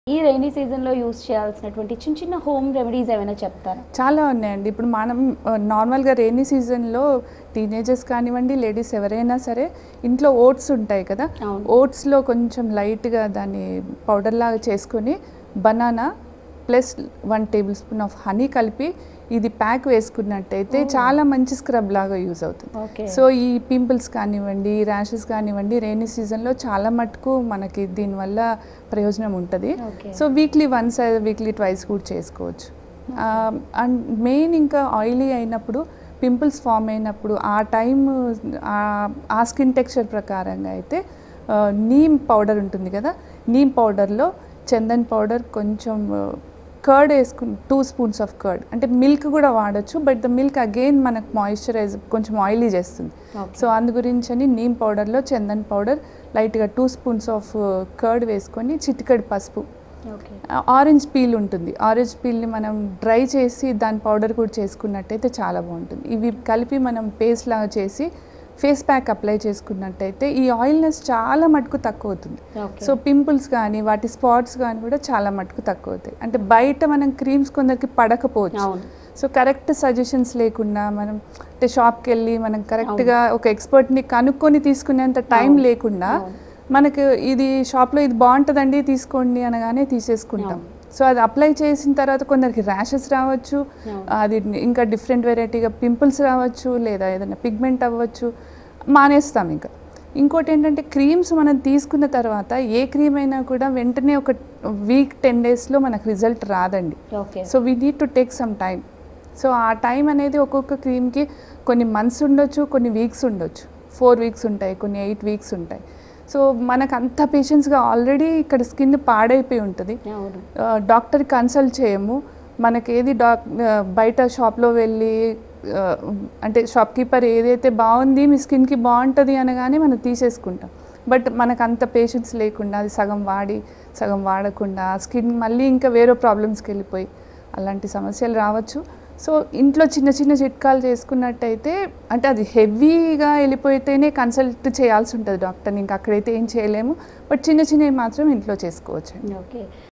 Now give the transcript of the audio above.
ఈ రైనీ సీజన్లో యూస్ చేయాల్సినటువంటి చిన్న చిన్న హోమ్ రెమెడీస్ ఏమైనా చెప్తారా చాలా ఉన్నాయండి ఇప్పుడు మనం ఆ, నార్మల్గా రెయినీ సీజన్లో టీనేజర్స్ కానివ్వండి లేడీస్ ఎవరైనా సరే ఇంట్లో ఓట్స్ ఉంటాయి కదా అవును. ఓట్స్లో కొంచెం లైట్గా దాన్ని పౌడర్ లాగా చేసుకొని banana plus one table spoon of honey కలిపి ఇది ప్యాక్ వేసుకున్నట్టయితే చాలా మంచి స్క్రబ్ లాగా యూజ్ అవుతుంది ఓకే సో ఈ పింపుల్స్ కానివ్వండి ర్యాషెస్ కానివ్వండి రెయినీ సీజన్లో చాలా మటుకు మనకి దీనివల్ల ప్రయోజనం ఉంటుంది okay so weekly once weekly twice కూడా చేసుకోవచ్చు అండ్ మెయిన్ ఇంకా ఆయిలీ అయినప్పుడు పింపుల్స్ ఫామ్ అయినప్పుడు ఆ టైం ఆ స్కిన్ టెక్స్చర్ ప్రకారంగా అయితే ఆ, నీమ్ పౌడర్ ఉంటుంది కదా నీమ్ పౌడర్లో చందన్ పౌడర్ కొంచెం కర్డ్ వేసుకుని టూ స్పూన్స్ ఆఫ్ కర్డ్ అంటే మిల్క్ కూడా వాడచ్చు బట్ ద మిల్క్ అగైన్ మనకు మాయిశ్చరైజ్ కొంచెం ఆయిలీ చేస్తుంది ఓకే సో అందు గురించి అని నీమ్ పౌడర్లో చందన్ పౌడర్ లైట్గా టూ స్పూన్స్ ఆఫ్ కర్డ్ వేసుకొని చిటికడి పసుపు ఓకే ఆరెంజ్ పీల్ ఉంటుంది ఆరెంజ్ పీల్ని మనం డ్రై చేసి దాని పౌడర్ కూడా చేసుకున్నట్టయితే చాలా బాగుంటుంది ఇవి కలిపి మనం పేస్ట్ లాగా చేసి ఫేస్ ప్యాక్ అప్లై చేసుకున్నట్టయితే ఈ ఆయిల్నెస్ చాలా మటుకు తక్కువ అవుతుంది ఓకే సో పింపుల్స్ కానీ వాటి స్పాట్స్ కానీ కూడా చాలా మటుకు తక్కువ అవుతాయి అంటే బయట మనం క్రీమ్స్ కొందరికి పడకపోవచ్చు అవును సో కరెక్ట్ సజెషన్స్ లేకుండా మనం అంటే షాప్కి వెళ్ళి మనం కరెక్ట్గా ఒక ఎక్స్పర్ట్ని కనుక్కొని తీసుకునేంత టైం అవును. లేకుండా అవును. మనకు ఇది షాప్లో ఇది బాగుంటుందండి తీసుకోండి అనగానే తీసేసుకుంటాం అవును. సో అది అప్లై చేసిన తర్వాత కొందరికి ర్యాషెస్ రావచ్చు అవును. అది ఇంకా డిఫరెంట్ వెరైటీగా పింపుల్స్ రావచ్చు లేదా ఏదైనా పిగ్మెంట్ అవ్వచ్చు మానేస్తాం ఇంకా ఇంకోటి ఏంటంటే క్రీమ్స్ మనం తీసుకున్న తర్వాత ఏ క్రీమ్ అయినా కూడా వెంటనే ఒక వీక్ టెన్ డేస్లో మనకు రిజల్ట్ రాదండి okay so we need to take some time so ఆ టైం అనేది ఒక్కొక్క క్రీమ్కి కొన్ని మంత్స్ ఉండొచ్చు కొన్ని వీక్స్ ఉండొచ్చు ఫోర్ వీక్స్ ఉంటాయి కొన్ని ఎయిట్ వీక్స్ ఉంటాయి సో మనకు అంత పేషెన్స్గా ఆల్రెడీ ఇక్కడ స్కిన్ పాడైపోయి ఉంటుంది అవును డాక్టర్ కన్సల్ట్ చేయము మనకి ఏది డాక్ ఆ, బయట షాప్లో వెళ్ళి ఆ, అంటే షాప్ కీపర్ ఏదైతే బాగుంది మీ స్కిన్కి బాగుంటుంది అనగానే మనం తీసేసుకుంటాం బట్ మనకు అంత పేషెన్స్ లేకుండా అది సగం వాడి సగం వాడకుండా స్కిన్ మళ్ళీ ఇంకా వేరే ప్రాబ్లమ్స్కి వెళ్ళిపోయి అలాంటి సమస్యలు రావచ్చు సో ఇంట్లో చిన్న చిన్న చిట్కాలు చేసుకున్నట్టయితే అంటే అది హెవీగా వెళ్ళిపోతేనే కన్సల్ట్ చేయాల్సి ఉంటుంది డాక్టర్ని ఇంకా అక్కడైతే ఏం చేయలేము బట్ చిన్న చిన్నవి మాత్రం ఇంట్లో చేసుకోవచ్చు ఓకే